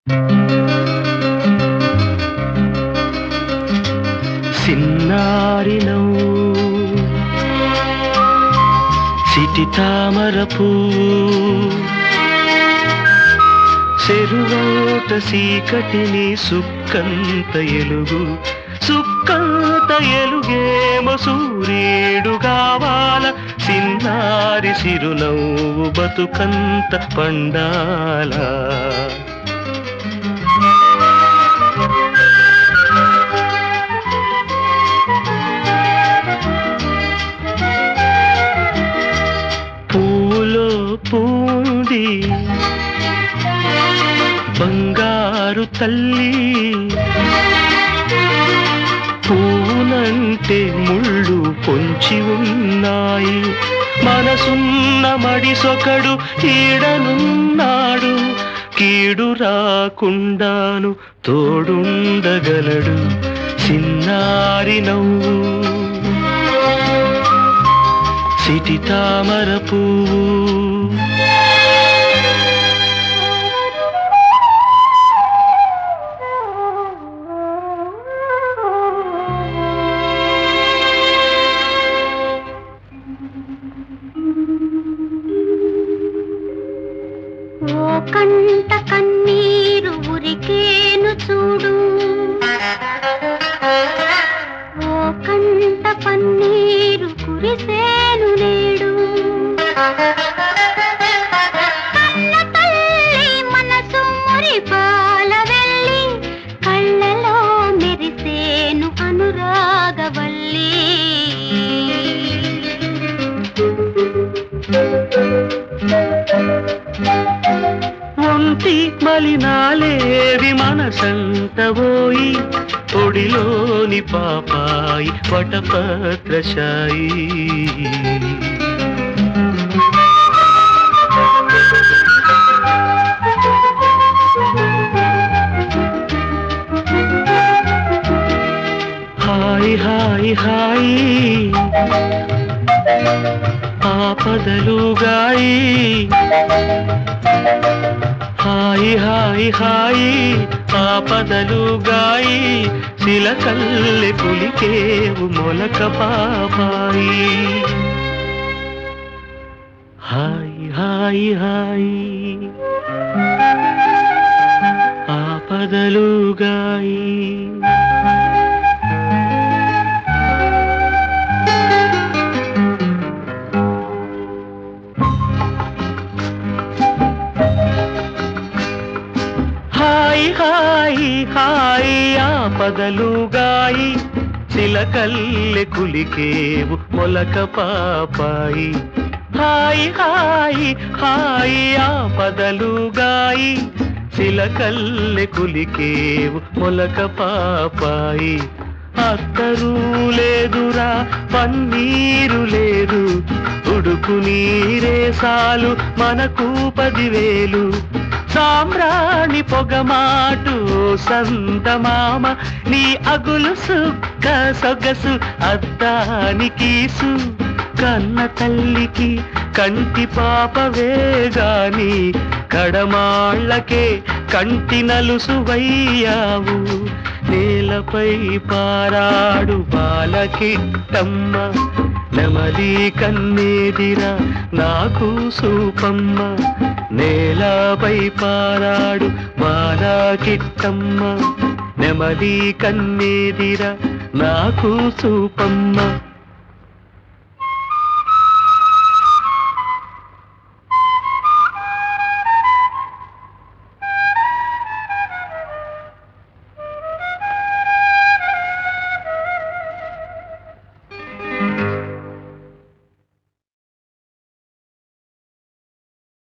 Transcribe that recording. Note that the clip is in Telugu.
సిన్నారినౌ సిటి తామరపు చెరువోట సీకటిని సుక్కంత ఎలుగు సుక్కంత ఎలుగేమో సూర్యుడు కావాల సిన్నారి సిరునవ్వు బతుకంత పండాలా పూలో పూంది బంగారు తల్లి పూనంటే ముళ్ళు పొంచి ఉన్నాయి మనసున్న మడిసొకడు ఈడనున్నాడు కీడు రాకుండాను తోడుండగలడు చిన్నారి నవ్వు సిటి తామర పువ్వు ఓ కంట కన్నీరు ఉరికేను చూడు ఓ కంట పన్నీరు కురిసేను నేడు కన్న తల్లి మనసు మురిపాల వెళ్ళి కళ్ళలో మెరిసేను అనురాగవల్లి ఒంటి మలినాలేవి మనసంత పోయి ఒడిలోని పాపాయి వటపత్రశాయి హాయ్ హాయ్ హాయ్ ఆపదలుగాయి హాయి హాయి హాయి ఆపదలుగాయి శిలకల్లె పులికేవు మొలక పాపాయి హాయి హాయి హాయి ఆపదలుగాయి హాయి హాయి హాయి ఆపదలుగాయి చిలకల్లె కులికేవు మొలక పాపాయి హాయి హాయి హాయి ఆపదలుగాయి చిలకల్లె కులికేవు మొలక పాపాయి అత్తరు లేదురా పన్నీరు లేదు ఉడుకు నీరే సాలు మనకు పదివేలు సామ్రాణి పొగమాటు సంతమామ నీ అగులు సుక్క సొగసు అద్దానికీసు కన్న తల్లికి కంటి పాపవే గాని కడమాళ్ళకే కంటి నలుసు వయ్యావు నేలపై పారాడు బాలకిట్టమ్మ నెమలి కన్నేదిరా నాకు సూపమ్మ నేలపై పారాడు బాలకిట్టమ్మ నెమలి కన్నేదిరా నాకు సూపమ్మ